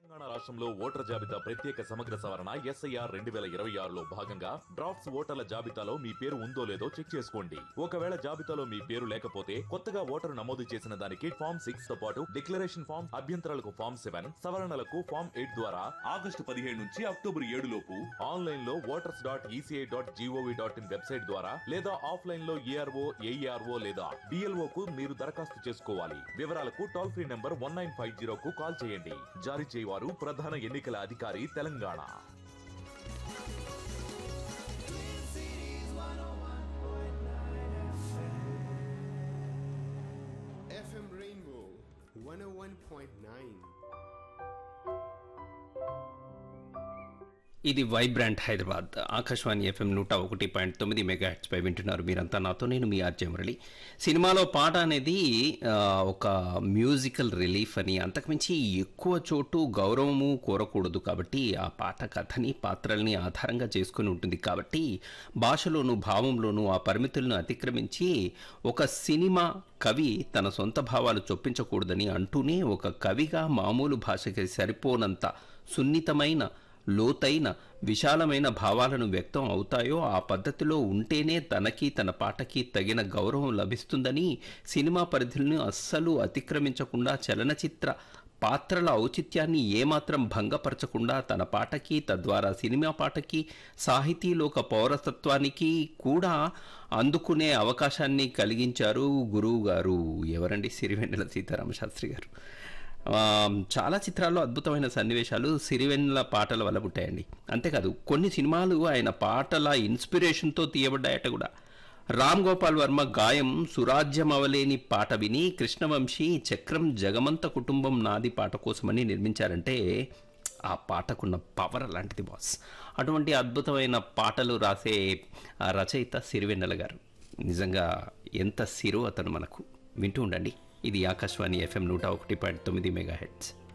తెలంగాణ రాష్ట్రంలో ఓటర్ జాబితా ప్రత్యేక సమగ్ర సవరణ ఎస్ఐఆర్ రెండు వేల ఇరవై ఆరులో భాగంగా డ్రాఫ్ట్స్ ఓటర్ల జాబితాలో మీ పేరు ఉందో లేదో చెక్ చేసుకోండి ఒకవేళ జాబితాలో మీ పేరు లేకపోతే కొత్తగా ఓటరు నమోదు చేసిన దానికి ఫామ్ సిక్స్ తో పాటు డిక్లరేషన్ ఫామ్ అభ్యంతరాలకు ఫామ్ సెవెన్ సవరణలకు ఫామ్ ఎయిట్ ద్వారా ఆగస్టు పదిహేడు నుంచి అక్టోబర్ ఏడు లోపు ఆన్లైన్ లో voters dot ECI dot GOV dot in website ద్వారా లేదా ఆఫ్లైన్ లో ఏఆర్ఓ ఏఈఆర్ఓ లేదా బిఎల్ఓ కు మీరు దరఖాస్తు చేసుకోవాలి వివరాలకు toll free number one nine five zero కు కాల్ చేయండి జారీ చేయవారు ప్రధాన ఎన్నికల అధికారి తెలంగాణ FM Rainbow 101.9. ఇది వైబ్రాంట్ హైదరాబాద్ ఆకాశవాణి ఎఫ్ఎం నూట ఒకటి పాయింట్ తొమ్మిది మెగా పై వింటున్నారు మీరంతా నాతో నేను మీ ఆర్జే మురళి సినిమాలో పాట అనేది ఆ, ఒక మ్యూజికల్ రిలీఫ్ అని అంతకుమించి ఎక్కువ చోటు గౌరవము కోరకూడదు కాబట్టి ఆ పాట కథని పాత్రల్ని ఆధారంగా చేసుకుని ఉంటుంది కాబట్టి భాషలోను భావంలోను ఆ పరిమితులను అతిక్రమించి ఒక సినిమా కవి తన సొంత భావాలు చొప్పించకూడదని అంటూనే ఒక కవిగా మామూలు భాషకి సరిపోనంత సున్నితమైన లోతైన విశాలమైన భావాలను వ్యక్తం అవుతాయో ఆ పద్ధతిలో ఉంటేనే తనకి తన పాటకి తగిన గౌరవం లభిస్తుందని సినిమా పరిధులను అస్సలు అతిక్రమించకుండా చలనచిత్ర పాత్రల ఔచిత్యాన్ని ఏమాత్రం భంగపరచకుండా తన పాటకి తద్వారా సినిమా పాటకి సాహితీలోక పౌరసత్వానికి కూడా అందుకునే అవకాశాన్ని కలిగించారు గురువు గారు ఎవరండి సిరివెన్నెల సీతారామ శాస్త్రి గారు ఆ, చాలా చిత్రాల్లో అద్భుతమైన సన్నివేశాలు సిరివెన్నెల పాటల వల్ల పుట్టాయండి అంతేకాదు కొన్ని సినిమాలు ఆయన పాటల ఇన్స్పిరేషన్తో తీయబడ్డాయట కూడా రామ్ గోపాల్ వర్మ గాయం సురాజ్యమవలేని పాట విని కృష్ణవంశీ చక్రం జగమంత కుటుంబం నాది పాట కోసమని నిర్మించారంటే ఆ పాటకున్న పవర్ అలాంటిది బాస్ అటువంటి అద్భుతమైన పాటలు రాసే ఆ రచయిత సిరివెన్నెల గారు నిజంగా ఎంత సిరు అతను మనకు వింటూ ఉండండి ఇది ఆకాశవాణి ఎఫ్ఎం నూట ఒకటి పాయింట్ తొమ్మిది మెగా హెడ్స్